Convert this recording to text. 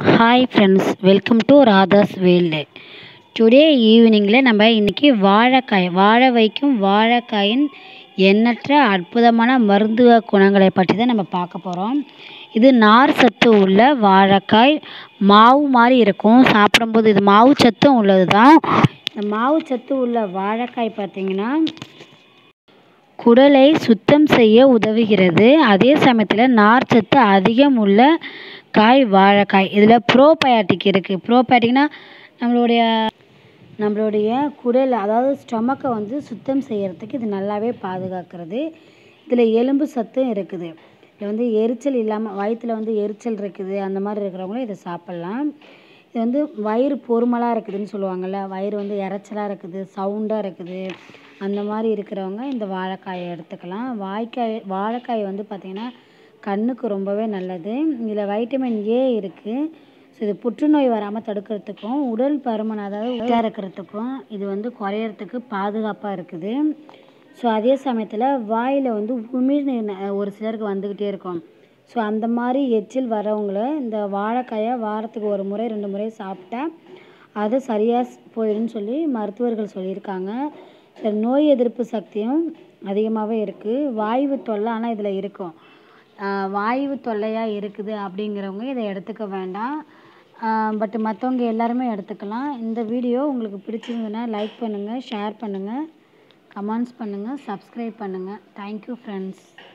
hi friends welcome to Radha's world today ஈவினிங்கில் நம்ம இன்றைக்கி வாழைக்காய் வாழ வைக்கும் வாழைக்காயின் எண்ணற்ற அற்புதமான மருத்துவ குணங்களை பற்றி தான் நம்ம பார்க்க போகிறோம் இது நார் சத்து உள்ள வாழைக்காய் மாவு மாதிரி இருக்கும் சாப்பிடும்போது இது மாவு சத்தும் உள்ளது தான் இந்த மாவு சத்து உள்ள வாழைக்காய் பார்த்திங்கன்னா குடலை சுத்தம் செய்ய உதவுகிறது அதே சமயத்தில் நார்ச்சத்து அதிகம் உள்ள காய் வாழைக்காய் இதில் ப்ரோபயாட்டிக் இருக்குது ப்ரோபயாட்டிக்னா நம்மளுடைய நம்மளுடைய குடல் அதாவது ஸ்டொமக்கை வந்து சுத்தம் செய்யறதுக்கு இது நல்லாவே பாதுகாக்கிறது இதில் எலும்பு சத்தும் இருக்குது இது வந்து எரிச்சல் இல்லாமல் வயிற்றில் வந்து எரிச்சல் இருக்குது அந்த மாதிரி இருக்கிறவங்களும் இதை சாப்பிட்லாம் இது வந்து வயிறு பொறுமலாக இருக்குதுன்னு சொல்லுவாங்கள்ல வயிறு வந்து இறைச்சலாக இருக்குது சவுண்டாக இருக்குது அந்த மாதிரி இருக்கிறவங்க இந்த வாழைக்காயை எடுத்துக்கலாம் வாய்க்காய் வாழைக்காய் வந்து பார்த்திங்கன்னா கண்ணுக்கு ரொம்பவே நல்லது இதில் வைட்டமின் ஏ இருக்குது ஸோ இது புற்றுநோய் வராமல் தடுக்கிறதுக்கும் உடல் பருமன் அதாவது இதாக இருக்கிறதுக்கும் இது வந்து குறையறதுக்கு பாதுகாப்பாக இருக்குது ஸோ அதே சமயத்தில் வாயில் வந்து உமிழ்நீர் ந- ஒரு சிலருக்கு வந்துக்கிட்டே இருக்கும் ஸோ அந்த மாதிரி எச்சில் வரவங்கள இந்த வாழைக்காயை வாரத்துக்கு ஒரு முறை ரெண்டு முறை சாப்பிட்டா அது சரியாக போயிடும்னு சொல்லி மருத்துவர்கள் சொல்லியிருக்காங்க சரி நோய் எதிர்ப்பு சக்தியும் அதிகமாகவே இருக்குது வாய்வு தொல்லை ஆனால் இதில் இருக்கும் ஆஹ் வாய்வு தொல்லையாக இருக்குது அப்படிங்கிறவங்க இதை எடுத்துக்க வேண்டாம் பட் மற்றவங்க எல்லாருமே எடுத்துக்கலாம் இந்த வீடியோ உங்களுக்கு பிடிச்சிருந்ததுன்னா லைக் பண்ணுங்கள் ஷேர் பண்ணுங்கள் கமெண்ட்ஸ் பண்ணுங்கள் சப்ஸ்கிரைப் பண்ணுங்கள் தேங்க்யூ ஃப்ரெண்ட்ஸ்